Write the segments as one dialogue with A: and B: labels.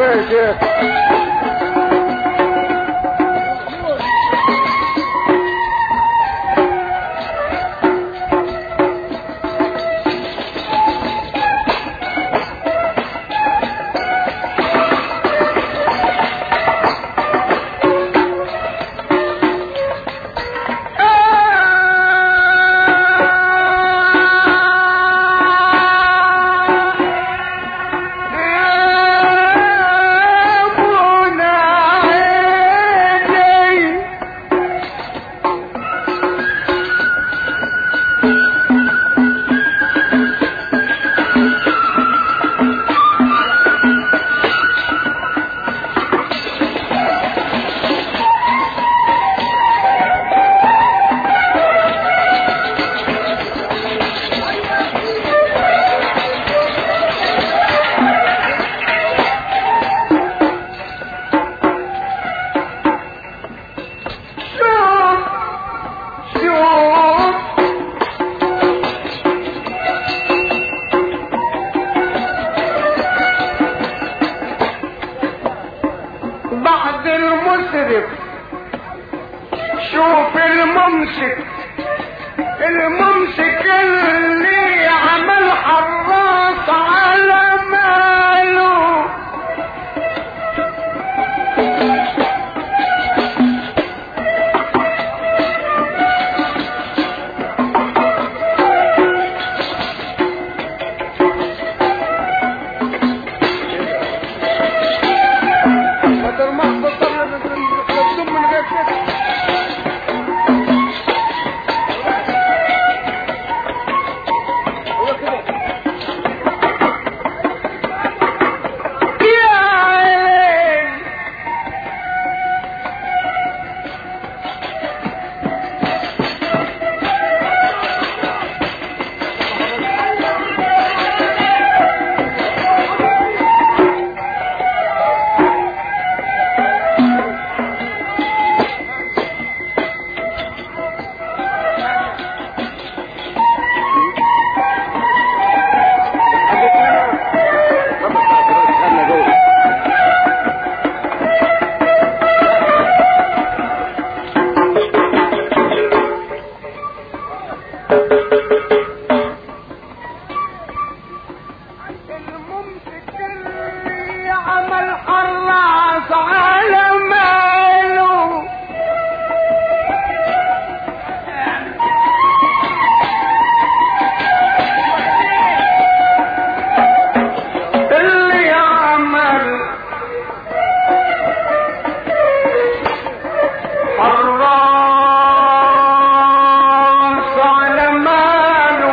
A: يا شيخ بعد المسرف شوف الممسك الممسك اللي عمل حراس على ماله بدل ما اختصر مكتوب من غير كده هو كده يا عيني الممسك اللي عمل حراس على ماله اللي عمل حراس على ماله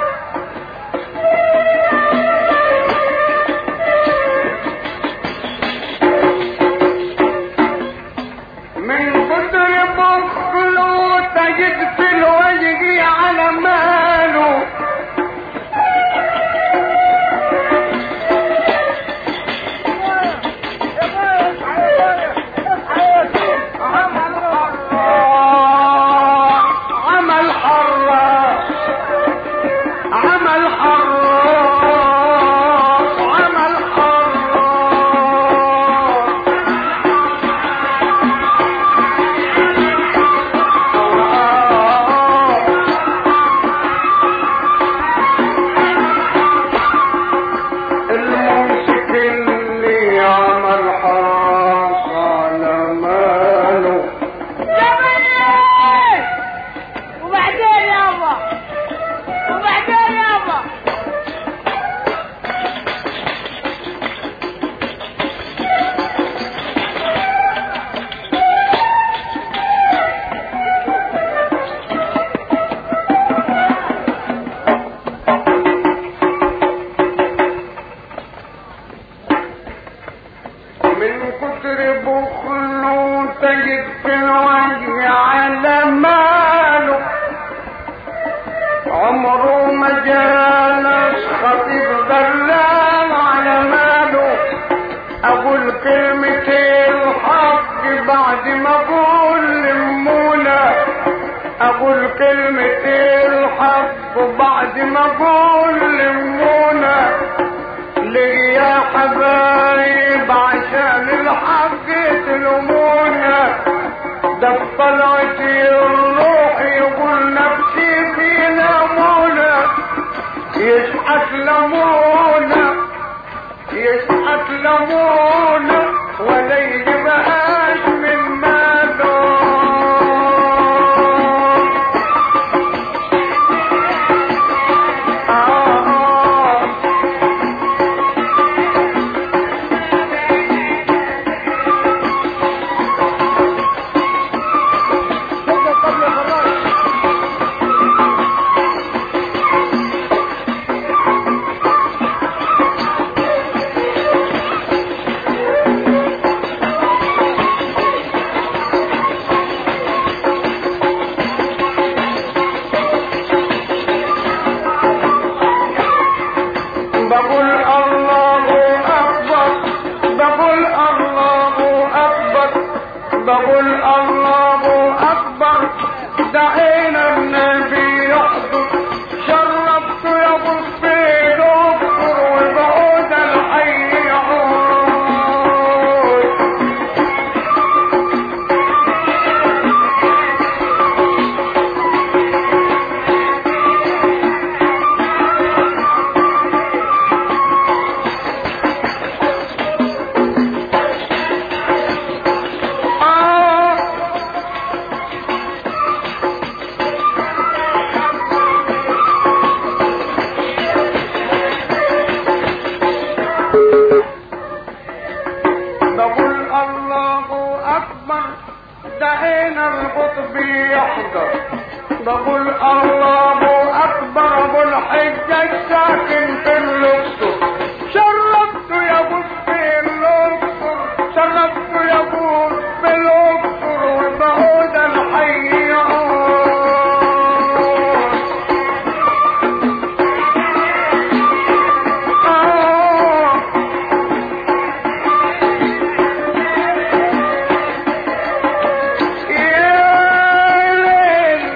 A: من كتر بخله تجد في الوجه على ماله عمل حراس عمل حراس عمل حراس الممسك اللي عمل حراس على ماله
B: وبعدين يابا وبعدين يابا
A: من كتر بخله تجد في الوجه على ماله عمره ما جالس خطيب ضلال على ماله اقول كلمتين الحق بعد ما اقول لمولا اقول كلمتين الحق بعد ما اقول لمولا ليه يا حبايب عشان عشان الحق تلومونا ده بطلعة الروح يقول نفسي في لمونا يشحت لمونا يشحت لمونا ولا يجيبهاش من ماله آه آه
C: سجل قبل يا فراج
A: بقول الله أكبر بقول الله أكبر بقول الله أكبر دعينا النبي يحضر شربت يا بصي دكتور وبعود الحي يعود آه بقول الله أكبر دعينا القطب يحضر بقول الله أكبر أبو الحجة ساكن في الأقصر شرفت يا ابو في الأقصر شرفت يا ابو في الأقصر وبعود الحي يعود آه يا ليل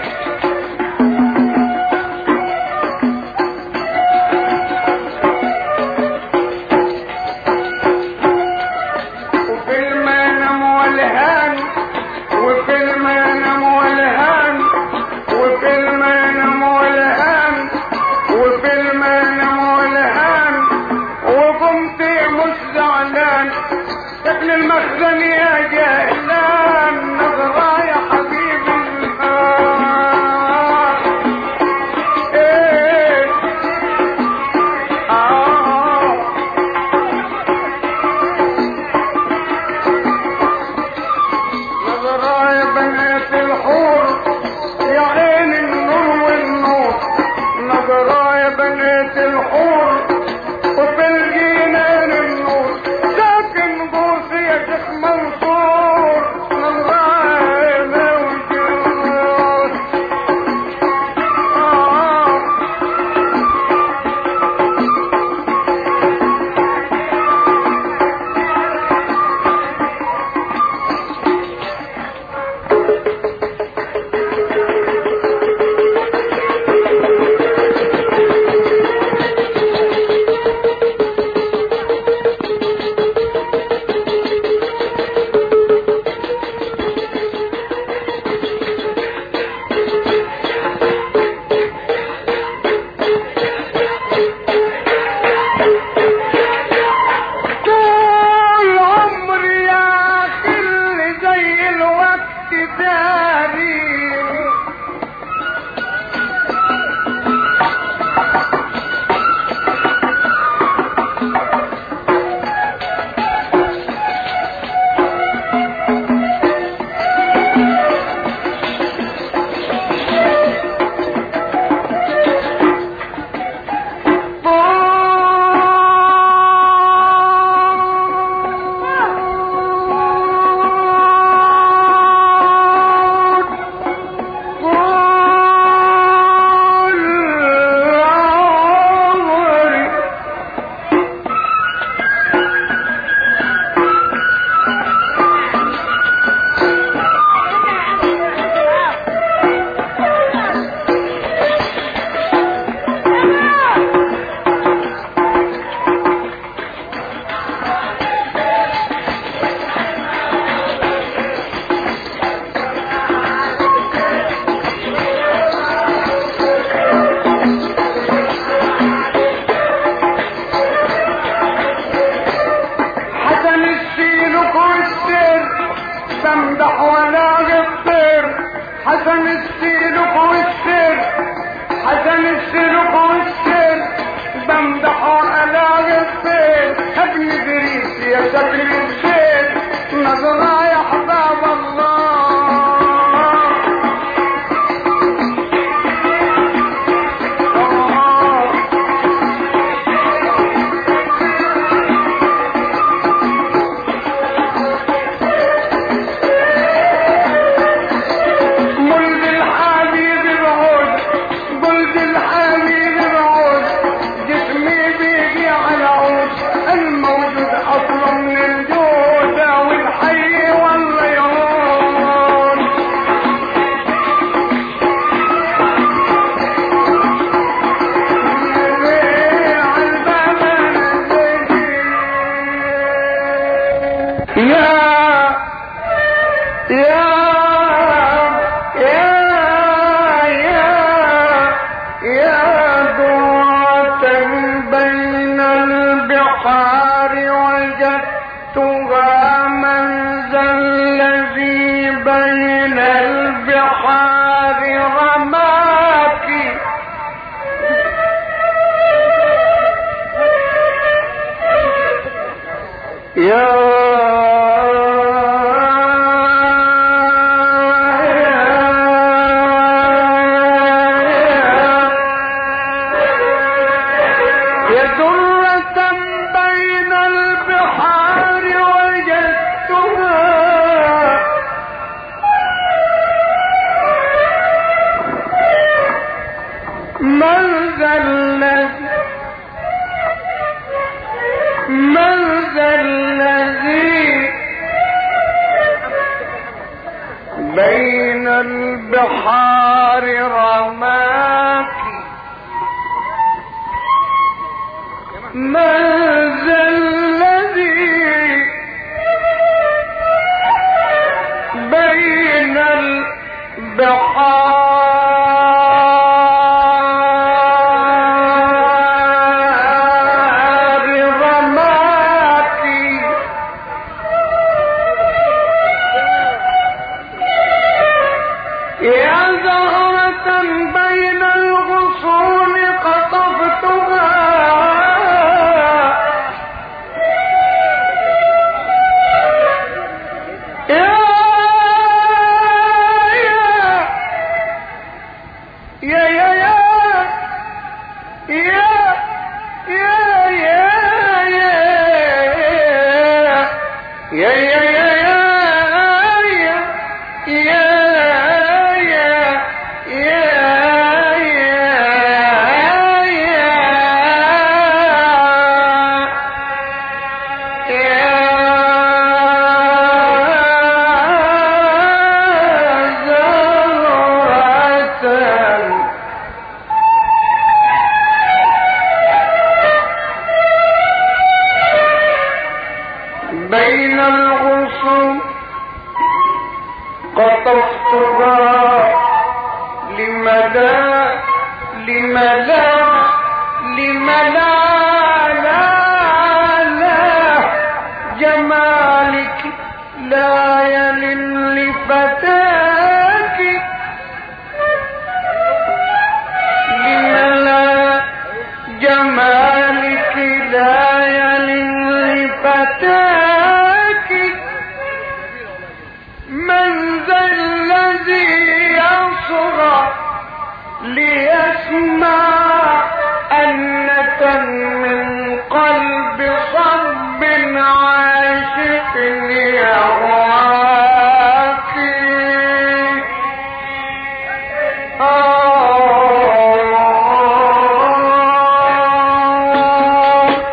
A: ابن ادريس يا ستر الخير نظرة يا احباب الله قلت الحبيب بعود قلت الحبيب بعود جسمي بيجي على عود الموجود اصلا من الجودة والحي والله يرون يا يا يا يا يا دعاة بين البحار وجدتها من ذا الذي بين البحار رماك يا يا درة بين البحار وجدتها من ذا الذي من ذا الذي بين البحار رماك من ذا الذي بين البحار رماك يا زهرة بين الغصون قطفتها يا يا يا يا يا يا يا يا يا يا بين الغصون قطفتها لمدى لمدى لمدى لا لا جمالك لا يلل لفتاك لملا جمالك لا يلل لفتاك من ذا الذي يصغى ليسمع أنة من قلب صب عاشق يهواك آه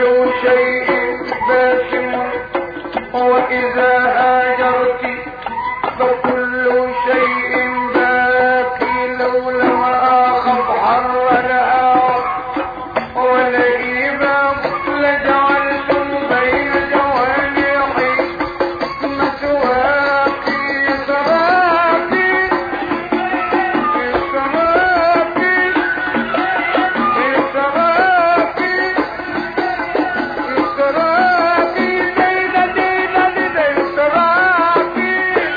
A: فكل شيء باسم وإذا هاجرت فكل شيء باكي لو لم أخف حر الآخر ولئيما لجعلتم بين جوانحي مسواكي سراكي سراكي سراكي سراكي ديدا ديدا ديدا سراكي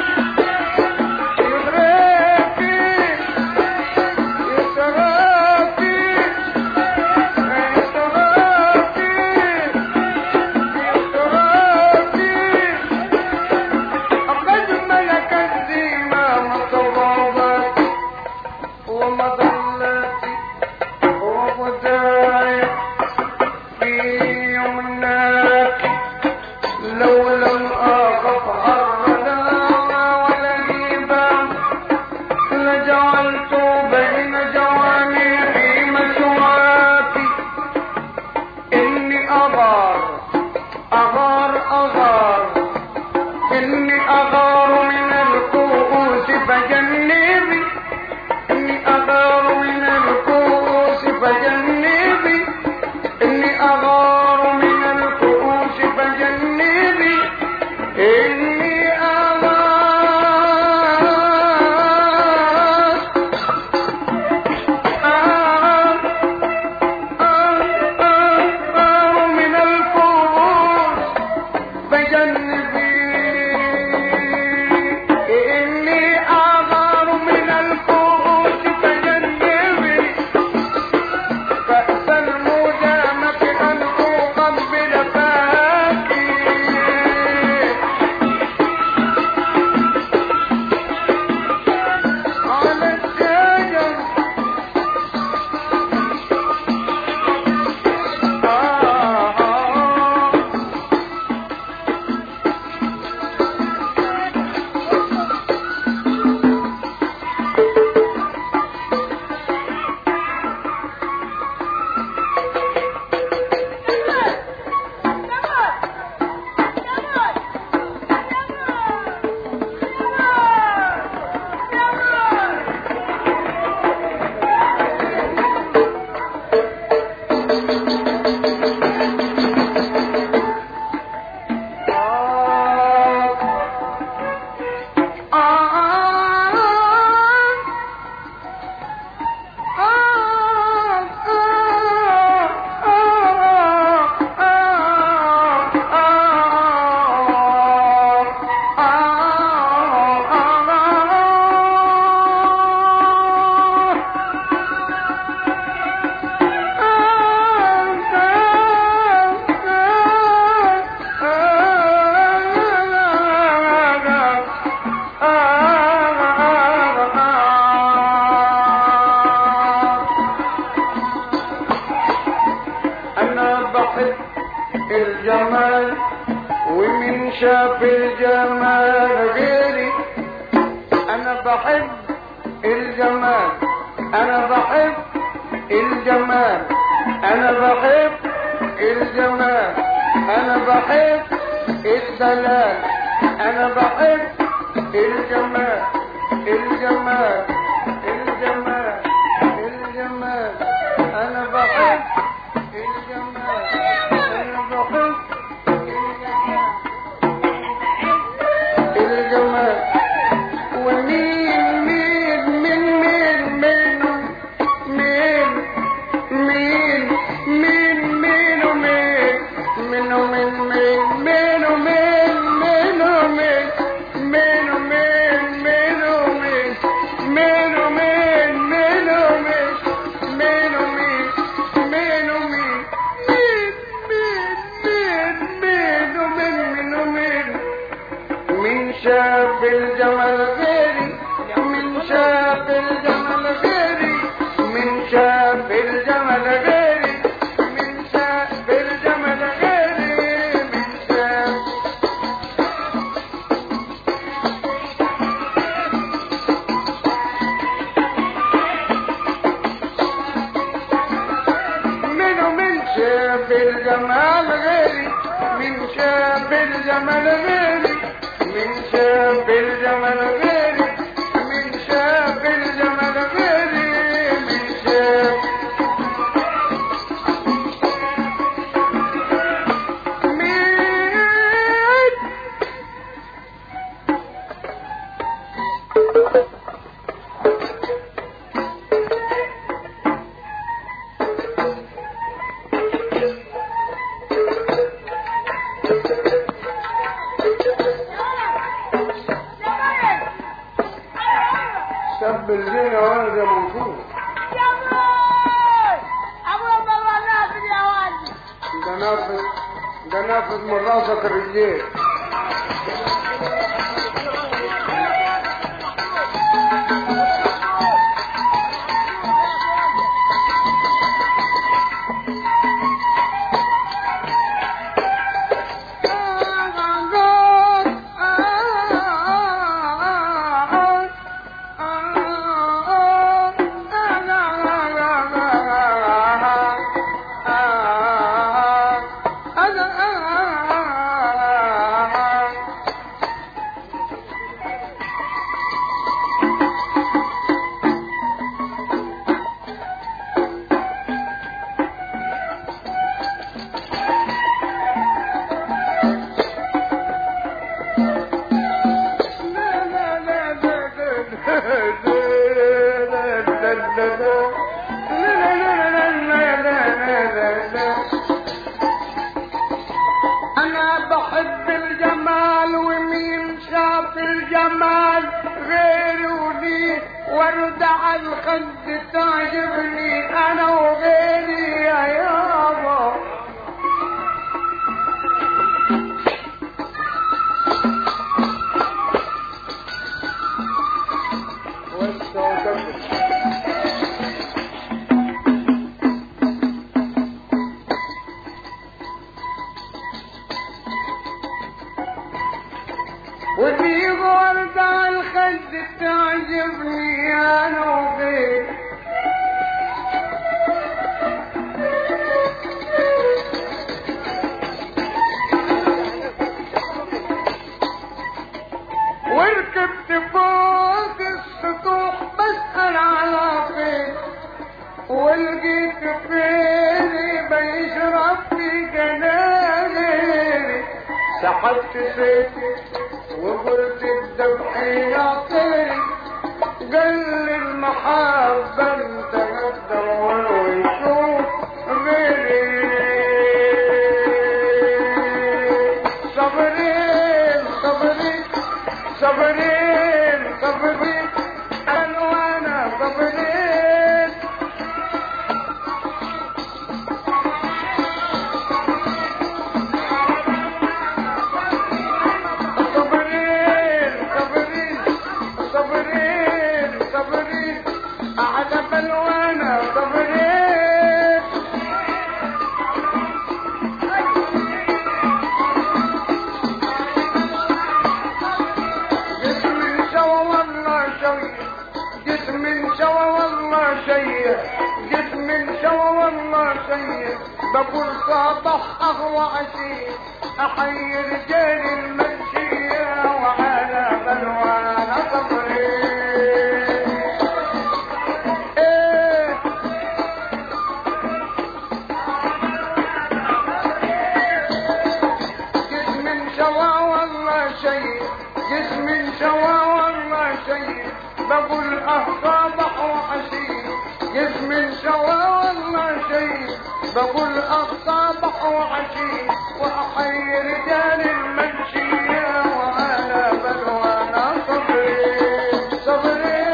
A: يدركي سراكي لو لم أخف حرنا ولهيبا لجعلت بين جوانحي مسواكي إني أغار أغار أغار إني أغار من الكؤوس فجنبي إني أغار من الكؤوس فجنبي إني أغار من الكؤوس فجنبي إني أغار أغار أغار من الكؤوس فجنبي إني أغار من الكؤوس فجنبي فأس المدامة أن أقبل فاكي على الشجر آه أنا بحب الجمال ومن شاف الجمال غيري أنا بحب الجمال أنا بحب الجمال أنا بحب الجمال أنا بحب الدلال أنا بحب الجمال الجمال الجمال الجمال أنا بحب الجمال أنا بحب الجمال الجمال ومين مين مين مين مين مين مين مين ومين مين ومين مين مين ومين مين ومين مين ومين مين ومين مين ومين مين ومين مين ومين مين ومين مين مين مين ومين مين ومين من شاف الجمال غيري من شاف الجمال غيري من شاف الجمال غيري من شاف الجمال غيري من شاف منو من شاف الجمال شاف الجمال غيري من شاف الجمال غيري من شاف الجمال غيري من شاف مين شاب الزينة ولد يا منصور ده نافذ ده نافذ من راسك الرجلين انا بحب الجمال ومين شاف الجمال غيري ولي ورد على الخد تعجبني انا وغيري يا يابا وفي ورد على الخد تعجبني انا وغيري وركبت فوق السطوح بسأل على فين ولقيت فيني بيشرب في جناني سحبت سيفي وقلت الذبح يا طيري قال لي المحبة انت تدور ويشوف غيري صبرين صبرين صبرين صبرين انا وانا صبرين صبرين صبرين صبرين صبرين على بلوانا صبرين جسم سوى والله شيء جسم سوى والله شيء جسم سوى والله شيء بقول صباح اغوى عشي احيي رجال المنشية وعلى بلوانا صبري ايه جسم سوى والله شيء جسم سوى والله شيء بقول أصابح وعشي جسم سوى والله شيء بقول أصابح وعشي وأحيي رجال المنشية وأنا بلوانا صبري صبري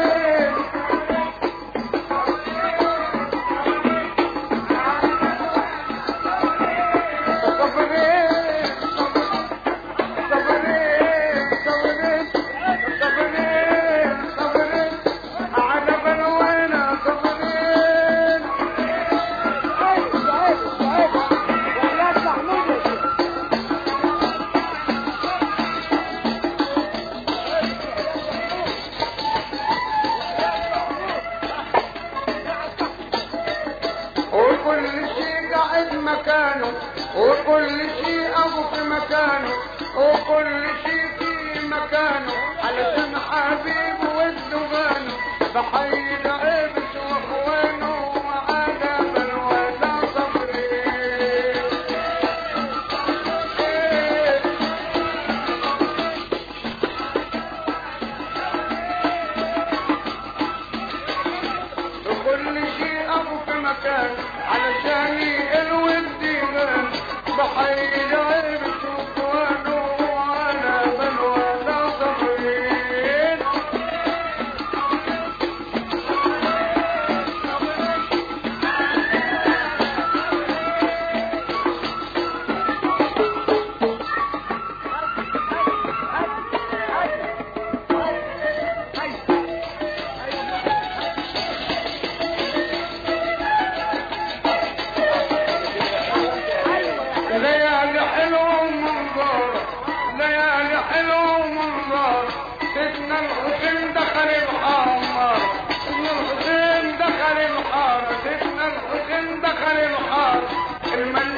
A: صبري صبرين صبرين صبرين صبرين على بلوانا صبرين
C: سعيد سعيد سعيد وحياة محمود
A: وكل شيء ابو في مكانه وكل شيء في مكانه علشان حبيبه والدغانه بحيي العبس واخوانه وعلى بلوى صبري وكل شيء ابو في مكان علشان الود يغني بحي العبس واخوانه وعلى بلوى صبرين ليالي حلوة ومنظر ليالي حلوة ومنظر سيدنا الحسين دخل الحمر سيدنا الحسين دخل الحار سيدنا الحسين دخل الحار الملك